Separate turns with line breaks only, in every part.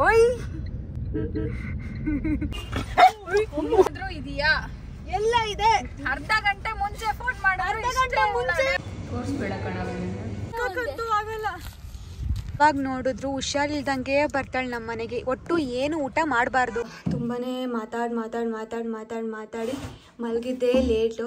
ಓಯ್
ಆದ್ರೂ ಇದೆಯಾ
ಎಲ್ಲ ಇದೆ
ಅರ್ಧ ಗಂಟೆ ಮುಂಚೆ ಫೋನ್ ಮಾಡಿದ್ರೆ
ಅರ್ಧ ಗಂಟೆ ಮುಂಚೆ
ತೋರಿಸ್ಬೇಡ ಕಣ
ಕಕ್ಕಂತೂ ಆಗಲ್ಲ ಇವಾಗ ನೋಡಿದ್ರು ಹುಷಾರಿಲ್ದಂಗೆ ಬರ್ತಾಳೆ ನಮ್ಮ ಮನೆಗೆ ಒಟ್ಟು ಏನು ಊಟ ಮಾಡಬಾರ್ದು ತುಂಬಾನೇ ಮಾತಾಡಿ ಮಾತಾಡಿ ಮಾತಾಡಿ ಮಾತಾಡಿ ಮಾತಾಡಿ ಮಲಗಿದ್ದೆ ಲೇಟು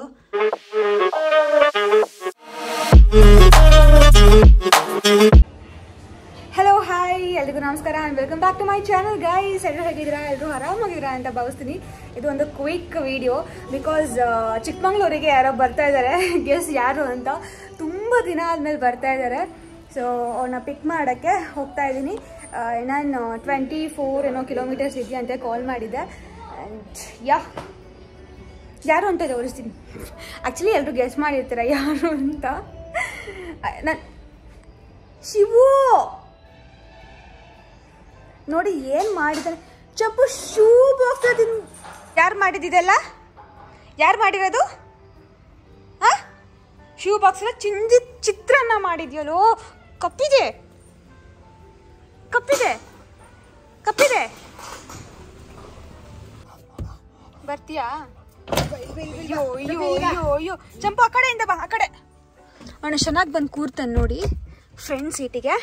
ಹಲೋ ಹಾಯ್ ಎಲ್ರಿಗೂ ನಮಸ್ಕಾರ and welcome back to my channel guys ಎಲ್ಲರೂ ಹೇಗಿದ್ದೀರಾ ಎಲ್ಲರೂ ಆರಾಮಾಗಿದ್ದೀರಾ ಅಂತ ಭಾವಿಸ್ತೀನಿ ಇದು ಒಂದು ಕ್ವಿಕ್ ವಿಡಿಯೋ ಬಿಕಾಸ್ ಚಿಕ್ಕಮಂಗ್ಳೂರಿಗೆ ಯಾರೋ ಬರ್ತಾ ಇದ್ದಾರೆ ಗೆಸ್ ಯಾರು ಅಂತ ತುಂಬ ದಿನ ಆದಮೇಲೆ ಬರ್ತಾ ಇದ್ದಾರೆ ಸೊ ಅವ್ರನ್ನ ಪಿಕ್ ಮಾಡೋಕ್ಕೆ ಹೋಗ್ತಾ ಇದ್ದೀನಿ ನಾನು ಟ್ವೆಂಟಿ ಫೋರ್ ಏನೋ ಕಿಲೋಮೀಟರ್ಸ್ ಇದೆಯಂತೆ ಕಾಲ್ ಮಾಡಿದ್ದೆ ಆ್ಯಂಡ್ ಯಾ ಯಾರು ಅಂತ ತೋರಿಸ್ತೀನಿ ಆ್ಯಕ್ಚುಲಿ ಎಲ್ಲರೂ ಗೆಸ್ ಮಾಡಿರ್ತೀರ ಯಾರು ಅಂತ ನಾನು ಶಿವು ನೋಡಿ ಏನ್ ಮಾಡಿದ್ದಾರೆ ಚಪ್ಪು ಶೂ ಬಾಕ್ಸ್ ಅದನ್ನ ಯಾರು ಮಾಡಿದಿದೆಲ್ಲ ಯಾರು ಮಾಡಿರೋದು ಆ ಶೂ ಬಾಕ್ಸ್ ಚಿಂಜಿ ಚಿತ್ರಾನ್ನ ಮಾಡಿದ್ಯಲ್ಲೋ ಕಪ್ಪಿದೆ ಕಪ್ಪಿದೆ ಕಪ್ಪಿದೆ ಬರ್ತೀಯಾ ಅಯ್ಯೋ ಅಯ್ಯೋ ಅಯ್ಯೋ ಅಯ್ಯೋ ಚಂಪು ಆ ಕಡೆಯಿಂದ ಬಾ ಆ ಕಡೆ ಅವನು ಚೆನ್ನಾಗಿ ಬಂದು ಕೂರ್ತಾನೆ ನೋಡಿ ಫ್ರೆಂಡ್ ಸೀಟಿಗೆ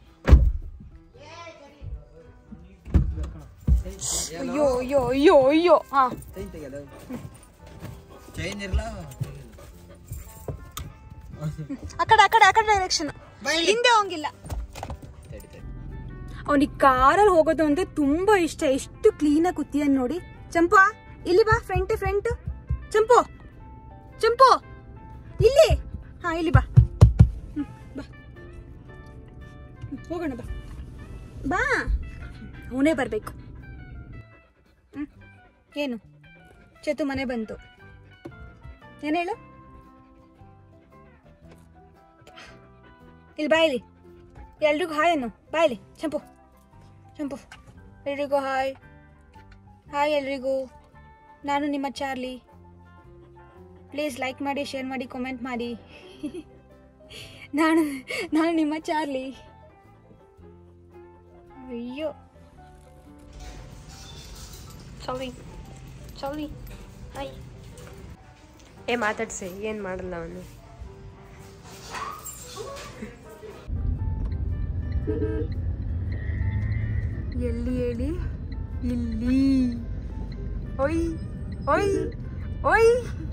ಅಯ್ಯೋ ಅಯ್ಯೋ ಅಯ್ಯೋ ಅಯ್ಯೋ ಹಾ
ಚೈನ್ ಇರ್ಲ
ಆ ಕಡೆ ಆ ಕಡೆ ಆ ಕಡೆ ಡೈರೆಕ್ಷನ್ ಹಿಂದೆ ಹೋಗಿಲ್ಲ ಅವನಿಗೆ ಕಾರಲ್ಲಿ ಹೋಗೋದು ಅಂದ್ರೆ ತುಂಬಾ ಇಷ್ಟ ಎಷ್ಟು ಕ್ಲೀನಾಗಿ ಕೂತಿಯನ್ ನೋಡಿ ಚಂಪಾ ಇಲ್ಲಿ ಬಾ ಫ್ರಂಟ್ ಫ್ರಂಟ್ ಚಂಪು ಚಂಪು ಇಲ್ಲಿ ಹಾ ಇಲ್ಲಿ ಬಾ ಹ್ಮ್, ಬಾ ಹ್ಮ್, ಹೋಗೋಣ ಬಾ ಬಾ ಅವನೇ ಬರ್ಬೇಕು ಹ್ಮ್ ಏನು ಚೇತು ಮನೆ ಬಂತು ಏನ್ ಹೇಳು ಇಲ್ಲಿ ಬಾಯಿಲಿ ಎಲ್ರಿಗೂ ಹಾಯ್ ಅನ್ನು ಬಾಯಿಲಿ ಚಂಪು ಚಂಪು ಎಲ್ರಿಗೂ ಹಾಯ್ ಹಾಯ್ ಎಲ್ರಿಗೂ ನಾನು ನಿಮ್ಮ ಚಾರ್ಲಿ ಪ್ಲೀಸ್ ಲೈಕ್ ಮಾಡಿ ಶೇರ್ ಮಾಡಿ ಕಾಮೆಂಟ್ ಮಾಡಿ ನಾನು ನಾನು ನಿಮ್ಮ ಚಾರ್ಲಿ ಅಯ್ಯೋ
ಚೌರಿ ಚೌರಿ ಹಾಯ್ ಏ ಮಾತಾಡ್ಸಿ ಏನು ಮಾಡಲ್ಲ ಅವನು
ಎಲ್ಲಿ ಹೇಳಿ ಇಲ್ಲಿ ಒಯ್ ಒಯ್ ಒಯ್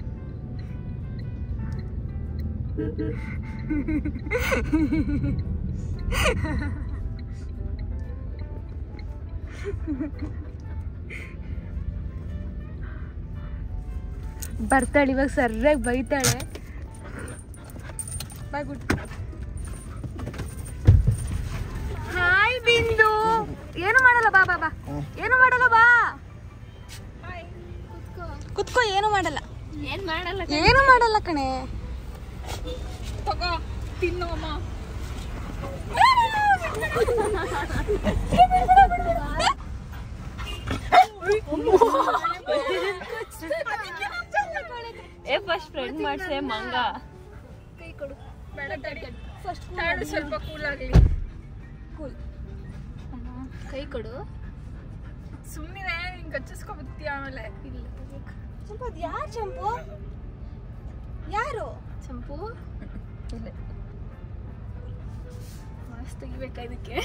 ಬರ್ತಾಳೆ ಇವಾಗ ಸರ್ಯಾಗಿ ಬೈತಾಳೆ ಬಾಯ್ ಗುಡ್ ಹಾಯ್ ಬಿಂದು ಏನು ಮಾಡಲ್ಲ ಬಾ ಬಾ ಬಾ ಏನು ಮಾಡಲ್ಲ ಬಾ ಕುತ್ಕೋ ಏನು ಮಾಡಲ್ಲ
ಏನ್ ಮಾಡಲ್ಲ
ಏನು ಮಾಡಲ್ಲ ಕಣೆ
ತಗೋ ತಿನ್ನು ಅಮ್ಮ
ಏ ಫಸ್ಟ್ ಫ್ರೆಂಡ್ ಮಾಡ್ಸೆ ಮಂಗ
ಕೈ ಕೊಡು ಬೇಡ ತಡಿ ಫಸ್ಟ್ ತಾಡು ಸ್ವಲ್ಪ ಕೂಲ್ ಆಗ್ಲಿ
ಕೂಲ್
ಕೈ ಕೊಡು ಸುಮ್ಮನೆ ಹಿಂಗ್ ಕಚ್ಚಿಸ್ಕೊಬತ್ತಿ ಆಮೇಲೆ ಇಲ್ಲ
ಚಂಪು ಅದು ಯಾರು ಚಂಪು ಯಾರು
ಚಂಪು ಮಸ್ತ್ ತೆಗಿಬೇಕಾ ಇದಕ್ಕೆ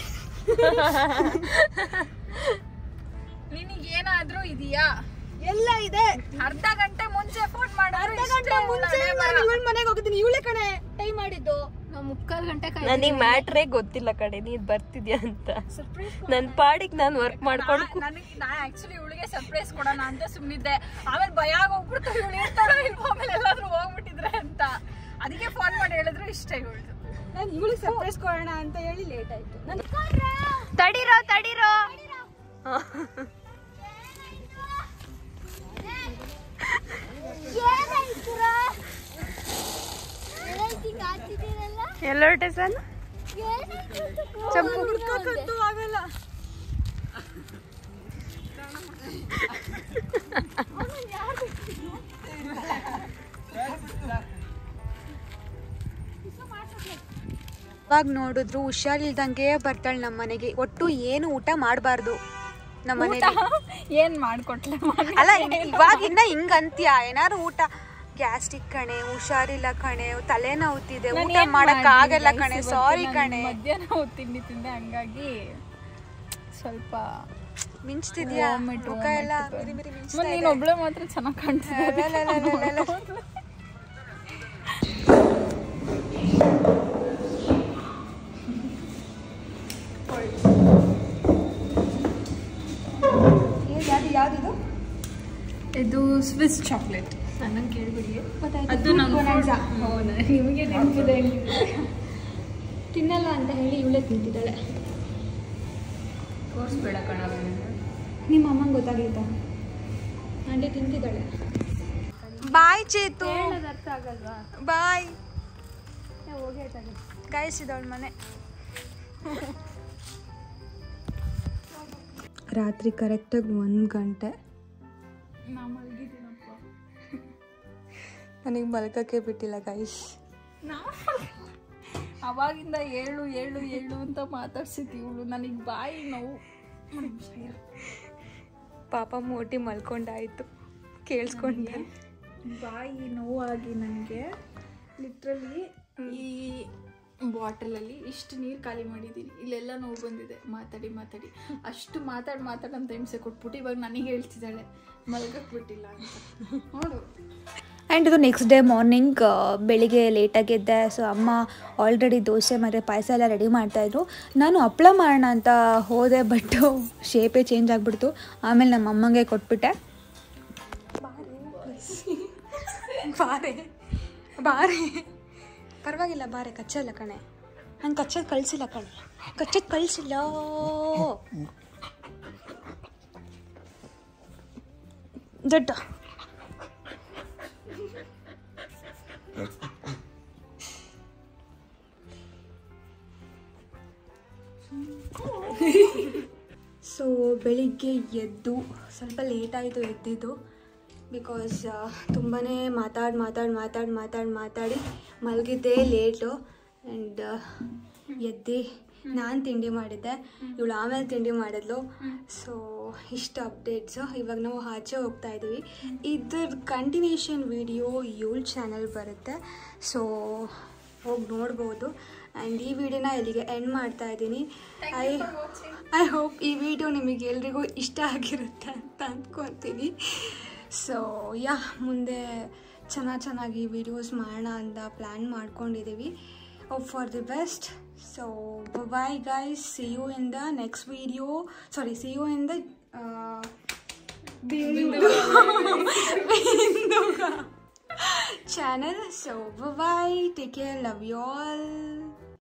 ನಿನಗೆ ಏನಾದ್ರೂ ಇದೆಯಾ
ಎಲ್ಲ ಇದೆ
ಅರ್ಧ ಗಂಟೆ ಮುಂಚೆ ಫೋನ್ ಮಾಡಿದ್ರೆ
ಅರ್ಧ ಗಂಟೆ ಮುಂಚೆ ನಾನು ಇವಳ ಮನೆಗೆ ಹೋಗಿದ್ದೀನಿ ಇವಳೆ ಕಣೆ ಟೈಮ್ ಮಾಡಿದ್ದು
ನಾವು ಮುಕ್ಕಾಲ್ ಗಂಟೆ
ನನಗೆ ಮ್ಯಾಟ್ರೇ ಗೊತ್ತಿಲ್ಲ ಕಡೆ ನೀನ್ ಬರ್ತಿದ್ಯಾ ಅಂತ ನನ್ ಪಾಡಿಗೆ ನಾನು ವರ್ಕ್ ಮಾಡ್ಕೊಂಡು ಕೂ-
ನನಗೆ ನಾ ಆಕ್ಚುಲಿ ಇವಳಿಗೆ ಸರ್ಪ್ರೈಸ್ ಕೊಡೋಣ ಅಂತ ಸುಮ್ಮನಿದ್ದೆ ಆಮೇಲೆ ಭಯ ಹೋಗ್ಬಿಡ್ತು ಇವಳು ಇರ್ತಾಳೋ ಇಲ್ವೋ ಆಮೇಲೆ ಎಲ್ಲಾದ್ರೂ ಹೋಗ್ಬಿಟ್ಟಿದ್ರೆ ಅಂತ ಅದಕ್ಕೆ ಫೋನ್ ಮಾಡಿ ಹೇಳಿದ್ರು ಇಷ್ಟ ಇವಳು
ನಾನು ಇವಳಿಗೆ ಸರ್ಪ್ರೈಸ್ ಕೊಡೋಣ ಅಂತ ಹೇಳಿ ಲೇಟ್ ಆಯ್ತು ನಾನು
ತಡೀರೋ ತಡೀರೋ ಎಲ್ಲ ಹೊರಟೆ ಸರ್ ಚಂಪು
ಹುಡ್ಕಕ್ಕಂತೂ ಆಗಲ್ಲ ಯಾವಾಗ ನೋಡಿದ್ರು ಹುಷಾರಿಲ್ದಂಗೆ ಬರ್ತಾಳೆ ನಮ್ಮ ಮನೆಗೆ ಒಟ್ಟು ಏನು ಊಟ ಮಾಡಬಾರ್ದು ನಮ್ಮ ಮನೆಗೆ
ಏನ್ ಮಾಡ್ಕೊಟ್ಲೆ
ಅಲ್ಲ ಇನ್- ಇವಾಗಿನ್ನ ಹಿಂಗ್ ಅಂತ್ಯ ಏನಾರು ಊಟ ಗ್ಯಾಸ್ಟ್ರಿಕ್ ಕಣೆ ಹುಷಾರಿಲ್ಲ ಕಣೆ ತಲೆ ನೋವ್ತಿದೆ ಊಟ ಮಾಡಕ್ ಆಗಲ್ಲ ಕಣೆ ಸಾರಿ ಕಣೆ
ಮಧ್ಯಾಹ್ನ ಹೊತ್ತು ತಿಂಡಿ ತಿಂದೆ ಹಂಗಾಗಿ ಸ್ವಲ್ಪ
ಮಿಂಚ್ತಿದ್ಯಾ
vomit,
ಮುಖ
vomit
ಎಲ್ಲ
ಬಂತು.
ಮಿರಿ ಮಿರಿ ಮಿಂಚ್ತಾ
ಮತ್ತೆ
ಇದೆ.
ನೀನ್ ಒಬ್ಳೆ ಮಾತ್ರ ಚೆನ್ನಾಗ್ ಕಾಣ್ತಿದ್ದೆ
ಅಲಲಲಲಲಲ. ಏನ್ ಯಾವ್ದು ಯಾವ್ದಿದು
ಇದು ಸ್ವಿಸ್ ಚಾಕ್ಲೇಟ್ ನನ್ನ ಕೇಳ್ಬಿಡಿ
ಗೊತ್ತಾಯ್ತು,
ಅದು
fruit
ನಮ್ಮ
bonanza.
ನಿಮಗೆ ನೆನಪಿದೆ
ತಿನ್ನಲ್ಲ ಅಂತ ಹೇಳಿ ಇವಳೇ ತಿಂತಿದ್ದಾಳೆ
ತೋರಿಸ್ಬೇಡ ಕಣ
ನಿಮ್ಮ ಅಮ್ಮಂಗೆ ಗೊತ್ತಾಗ್ಲಿಲ್ಲ ಆಂಟಿ ತಿಂತಿದ್ದಾಳೆ ಬಾಯ್ ಚೇತು
ಅರ್ಥ ಆಗಲ್ವಾ
ಬಾಯ್
ಹೋಗಿ ಆಯ್ತಾಗ
ಗಾಯಿಸಿದವಳ ಮನೆ ರಾತ್ರಿ ಕರೆಕ್ಟಾಗಿ ಒಂದು ಗಂಟೆ
ನಾ ಮಲಗಿದ್ದೀನಪ್ಪ
ನನಗೆ ಮಲ್ಕಕ್ಕೆ ಬಿಟ್ಟಿಲ್ಲ ಗಾಯ್ಸ್
ನಾ ಅವಾಗಿಂದ ಏಳು ಏಳು ಏಳು ಅಂತ ಮಾತಾಡ್ಸಿದ್ವಿ ಇವಳು ನನಗೆ ಬಾಯಿ ನೋವು
ಪಾಪ ಮೋಟಿ ಮಲ್ಕೊಂಡಾಯ್ತು ಕೇಳಿಸ್ಕೊಂಡೆ
ಬಾಯಿ ನೋವಾಗಿ ನನಗೆ ಲಿಟ್ರಲಿ ಈ ಬಾಟಲಲ್ಲಿ ಇಷ್ಟು ನೀರು ಖಾಲಿ ಮಾಡಿದ್ದೀನಿ ಇಲ್ಲೆಲ್ಲ ನೋವು ಬಂದಿದೆ ಮಾತಾಡಿ ಮಾತಾಡಿ ಅಷ್ಟು ಮಾತಾಡಿ ಮಾತಾಡಿ ಅಂತ ಹಿಂಸೆ ಕೊಟ್ಬಿಟ್ಟು ಇವಾಗ ನನಗೆ ಹೇಳ್ತಿದ್ದಾಳೆ ಮಲ್ಗಕ್ಕೆ ಬಿಟ್ಟಿಲ್ಲ ಅಂತ ನೋಡು
ಆ್ಯಂಡ್ ಇದು ನೆಕ್ಸ್ಟ್ ಡೇ ಮಾರ್ನಿಂಗ್ ಬೆಳಿಗ್ಗೆ ಲೇಟಾಗಿ ಎದ್ದೆ ಸೊ ಅಮ್ಮ ಆಲ್ರೆಡಿ ದೋಸೆ ಮತ್ತು ಪಾಯಸ ಎಲ್ಲ ರೆಡಿ ಮಾಡ್ತಾಯಿದ್ರು ನಾನು ಹಪ್ಳ ಮಾಡೋಣ ಅಂತ ಹೋದೆ ಬಟ್ ಶೇಪೇ ಚೇಂಜ್ ಆಗಿಬಿಡ್ತು ಆಮೇಲೆ ನಮ್ಮ ಅಮ್ಮಂಗೆ ಕೊಟ್ಬಿಟ್ಟೆ ಬಾರೆ ಬಾರೆ ಪರವಾಗಿಲ್ಲ ಬಾರೆ ಕಚ್ಚಲ್ಲ ಕಣೆ ನಂಗೆ ಕಚ್ಚೋದು ಕಳಿಸಿಲ್ಲ ಕಣೆ ಕಚ್ಚೋದು ಕಳಿಸಿಲ್ಲ ದೊಡ್ಡ ಸೊ ಬೆಳಿಗ್ಗೆ ಎದ್ದು ಸ್ವಲ್ಪ ಲೇಟಾಯಿತು ಎದ್ದಿದ್ದು ಬಿಕಾಸ್ ತುಂಬಾ ಮಾತಾಡಿ ಮಾತಾಡಿ ಮಾತಾಡಿ ಮಾತಾಡಿ ಮಾತಾಡಿ ಮಲಗಿದ್ದೇ ಲೇಟು ಆ್ಯಂಡ್ ಎದ್ದು ನಾನು ತಿಂಡಿ ಮಾಡಿದ್ದೆ ಇವಳು ಆಮೇಲೆ ತಿಂಡಿ ಮಾಡಿದ್ಲು ಸೊ ಇಷ್ಟು ಅಪ್ಡೇಟ್ಸು ಇವಾಗ ನಾವು ಆಚೆ ಹೋಗ್ತಾ ಇದ್ದೀವಿ ಇದ್ರ ಕಂಟಿನ್ಯೂಷನ್ ವಿಡಿಯೋ ಇವಳ ಚಾನಲ್ ಬರುತ್ತೆ ಸೊ ಹೋಗಿ ನೋಡ್ಬೋದು ಆ್ಯಂಡ್ ಈ ವಿಡಿಯೋನ ಇಲ್ಲಿಗೆ ಎಂಡ್ ಮಾಡ್ತಾ ಇದ್ದೀನಿ ಐ ಐ ಹೋಪ್ ಈ ವಿಡಿಯೋ ನಿಮಗೆ ಎಲ್ರಿಗೂ ಇಷ್ಟ ಆಗಿರುತ್ತೆ ಅಂತ ಅಂದ್ಕೊತೀನಿ ಸೊ ಯಾ ಮುಂದೆ ಚೆನ್ನಾಗಿ ಚೆನ್ನಾಗಿ ವಿಡಿಯೋಸ್ ಮಾಡೋಣ ಅಂತ ಪ್ಲ್ಯಾನ್ ಮಾಡ್ಕೊಂಡಿದ್ದೀವಿ hope for the best so bye guys see you in the next video sorry see you in the channel so bye bye take care love you all